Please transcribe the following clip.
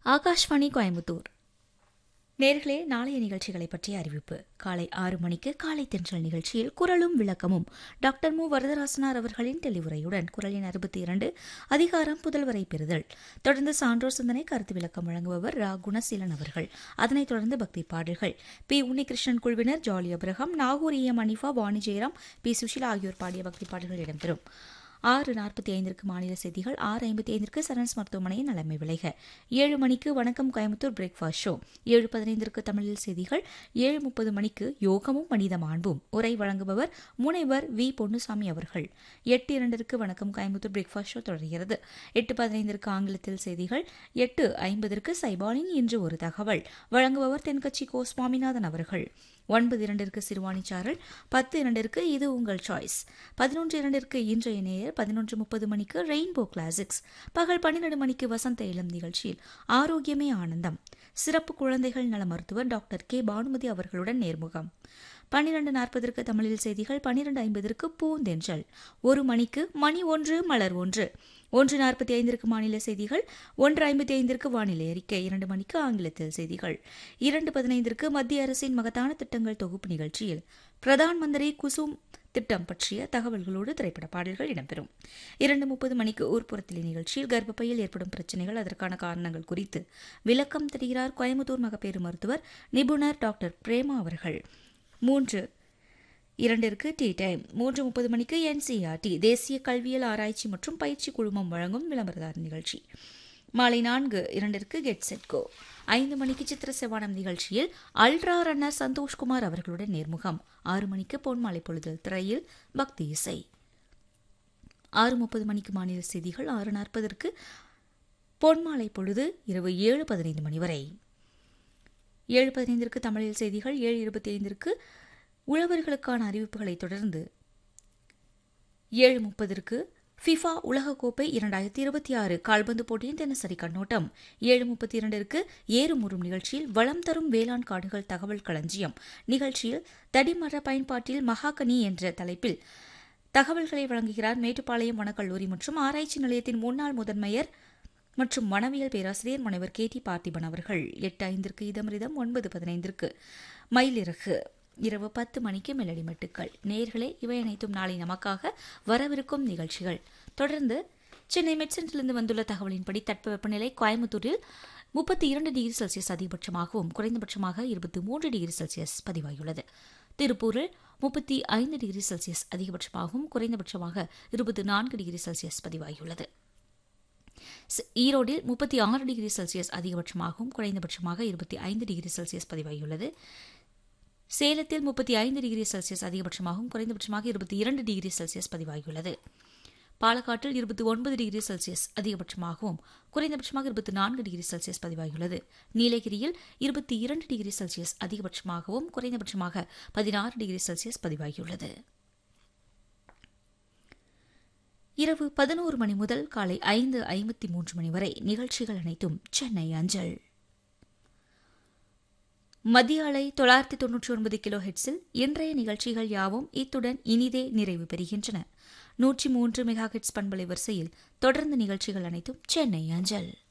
ஆகாஷ்வாணி கோயம்புத்தூர் நேர்களே நாளைய நிகழ்ச்சிகளை பற்றிய அறிவிப்பு காலை ஆறு மணிக்கு காலை தென்றல் நிகழ்ச்சியில் குரலும் விளக்கமும் டாக்டர் மு வரதராசனார் அவர்களின் தெளிவுரையுடன் குரலின் அறுபத்தி இரண்டு அதிகாரம் புதல்வரை பெறுதல் தொடர்ந்து சான்றோர் சிந்தனை கருத்து விளக்கம் வழங்குபவர் ரா குணசீலன் அவர்கள் அதனைத் தொடர்ந்து பக்தி பாடல்கள் பி உன்னிகிருஷ்ணன் குழுவினர் ஜாலி அப்ரஹாம் நாகூர் இஎம் அனிஃபா வாணி ஜெயராம் பி சுஷிலா ஆகியோர் பாடிய பக்தி பாடல்கள் இடம்பெறும் ஆறு நாற்பத்தி ஐந்திற்கு மாநில செய்திகள் ஆறு ஐம்பத்தி ஐந்திற்கு சரன்ஸ் மருத்துவமனையின் நலமை விளைக ஏழு மணிக்கு வணக்கம் கோயம்புத்தூர் பிரேக்ஃபாஸ்ட் ஷோ ஏழு பதினைந்திற்கு தமிழில் செய்திகள் ஏழு முப்பது மணிக்கு யோகமும் மனித மாண்பும் உரை வழங்குபவர் முனைவர் வி பொன்னுசாமி அவர்கள் எட்டு இரண்டிற்கு வணக்கம் கோயம்புத்தூர் பிரேக்ஃபாஸ்ட் ஷோ தொடர்கிறது எட்டு பதினைந்திற்கு ஆங்கிலத்தில் செய்திகள் எட்டு ஐம்பதற்கு சைபாலின் இன்று ஒரு தகவல் வழங்குபவர் தென்கட்சி கோ சுவாமிநாதன் அவர்கள் ஒன்பது இரண்டிற்கு சிறுவாணிச்சாரல் பத்து இரண்டிற்கு இது உங்கள் சாய்ஸ் பதினொன்று இரண்டிற்கு இன்றைய நேயர் பதினொன்று முப்பது மணிக்கு ரெயின்போ கிளாசிக்ஸ் பகல் பன்னிரண்டு மணிக்கு வசந்த இளம் நிகழ்ச்சியில் ஆரோக்கியமே ஆனந்தம் சிறப்பு குழந்தைகள் நல மருத்துவர் டாக்டர் கே பானுமதி அவர்களுடன் நேர்முகம் பன்னிரண்டு நாற்பதற்கு தமிழில் செய்திகள் பன்னிரண்டு ஐம்பதற்கு பூந்தென்றல் ஒரு மணிக்கு மணி ஒன்று மலர் ஒன்று ஒன்று நாற்பத்தி ஐந்திற்கு மாநில செய்திகள் ஒன்று ஐம்பத்தி ஐந்திற்கு வானிலை அறிக்கை இரண்டு மணிக்கு ஆங்கிலத்தில் செய்திகள் இரண்டு பதினைந்திற்கு மத்திய அரசின் மகத்தான திட்டங்கள் தொகுப்பு நிகழ்ச்சியில் பிரதான் மந்திரி குசும் திட்டம் பற்றிய தகவல்களோடு திரைப்பட பாடல்கள் இடம்பெறும் இரண்டு முப்பது மணிக்கு ஊர்ப்புறத்திலே நிகழ்ச்சியில் கர்ப்பப்பையில் ஏற்படும் பிரச்சினைகள் அதற்கான காரணங்கள் குறித்து விளக்கம் தருகிறார் கோயம்புத்தூர் மகப்பேறு மருத்துவர் நிபுணர் டாக்டர் பிரேமா அவர்கள் மூன்று இரண்டிற்கு டீ டைம் மூன்று முப்பது மணிக்கு என்சிஆர்டி தேசிய கல்வியல் ஆராய்ச்சி மற்றும் பயிற்சி குழுமம் வழங்கும் விளம்பரதார் நிகழ்ச்சி மாலை நான்கு இரண்டிற்கு கெட் செட் கோ ஐந்து மணிக்கு சித்திர செவானம் நிகழ்ச்சியில் அல்ட்ரா ரன்னர் சந்தோஷ்குமார் அவர்களுடன் நேர்முகம் ஆறு மணிக்கு பொன்மாலை பொழுதல் திரையில் பக்தி இசை ஆறு முப்பது மணிக்கு மாநில செய்திகள் ஆறு நாற்பதற்கு பொன்மாலை பொழுது இரவு ஏழு பதினைந்து மணி வரை ஏழு பதினைந்திற்கு தமிழில் செய்திகள் ஏழு இருபத்தி ஐந்திற்கு உழவர்களுக்கான அறிவிப்புகளை தொடர்ந்து ஏழு முப்பதற்கு ஃபிஃபா உலகக்கோப்பை இரண்டாயிரத்தி இருபத்தி ஆறு கால்பந்து போட்டியின் தினசரி கண்ணோட்டம் ஏழு முப்பத்தி இரண்டிற்கு ஏறுமுறும் நிகழ்ச்சியில் வளம் தரும் வேளாண் காடுகள் தகவல் களஞ்சியம் நிகழ்ச்சியில் தடிமர பயன்பாட்டில் மகாகனி என்ற தலைப்பில் தகவல்களை வழங்குகிறார் மேட்டுப்பாளையம் வனக்கல்லூரி மற்றும் ஆராய்ச்சி நிலையத்தின் முன்னாள் முதன்மையர் மற்றும் வனவியல் பேராசிரியர் முனைவர் கே டி பார்த்திபன் அவர்கள் எட்டு ஐந்திற்கு இதமிரிதம் ஒன்பது பதினைந்திற்கு மயிலிறகு இரவு பத்து மணிக்கு மெலடி மெட்டுக்கள் நேர்களே இவை அனைத்தும் நாளை நமக்காக வரவிருக்கும் நிகழ்ச்சிகள் தொடர்ந்து சென்னை மெட்சென்றிலிருந்து வந்துள்ள தகவலின்படி தட்பவெப்பநிலை கோயம்புத்தூரில் முப்பத்தி இரண்டு டிகிரி செல்சியஸ் அதிகபட்சமாகவும் குறைந்தபட்சமாக இருபத்தி மூன்று டிகிரி செல்சியஸ் பதிவாகியுள்ளது திருப்பூரில் முப்பத்தி ஐந்து டிகிரி செல்சியஸ் அதிகபட்சமாகவும் குறைந்தபட்சமாக இருபத்தி நான்கு டிகிரி செல்சியஸ் பதிவாகியுள்ளது ஈரோடில் முப்பத்தி ஆறு டிகிரி செல்சியஸ் அதிகபட்சமாகவும் குறைந்தபட்சமாக இருபத்தி ஐந்து டிகிரி செல்சியஸ் பதிவாகியுள்ளது சேலத்தில் முப்பத்தி ஐந்து டிகிரி செல்சியஸ் அதிகபட்சமாகவும் குறைந்தபட்சமாக இருபத்தி இரண்டு டிகிரி செல்சியஸ் பதிவாகியுள்ளது பாலக்காட்டில் இருபத்தி ஒன்பது டிகிரி செல்சியஸ் அதிகபட்சமாகவும் குறைந்தபட்சமாக இருபத்தி நான்கு டிகிரி செல்சியஸ் பதிவாகியுள்ளது நீலகிரியில் இருபத்தி இரண்டு டிகிரி செல்சியஸ் அதிகபட்சமாகவும் குறைந்தபட்சமாக பதினாறு டிகிரி செல்சியஸ் பதிவாகியுள்ளது இரவு பதினோரு மணி முதல் காலை ஐந்து ஐம்பத்தி மூன்று மணி வரை நிகழ்ச்சிகள் அனைத்தும் சென்னை அஞ்சல் மத்திய அலை தொள்ளாயிரத்தி தொன்னூற்றி ஒன்பது கிலோ ஹெட்ஸில் இன்றைய நிகழ்ச்சிகள் யாவும் இத்துடன் இனிதே நிறைவு பெறுகின்றன நூற்றி மூன்று மெகா ஹெட்ஸ் பண்பலை வரிசையில் தொடர்ந்து நிகழ்ச்சிகள் அனைத்தும் சென்னை அஞ்சல்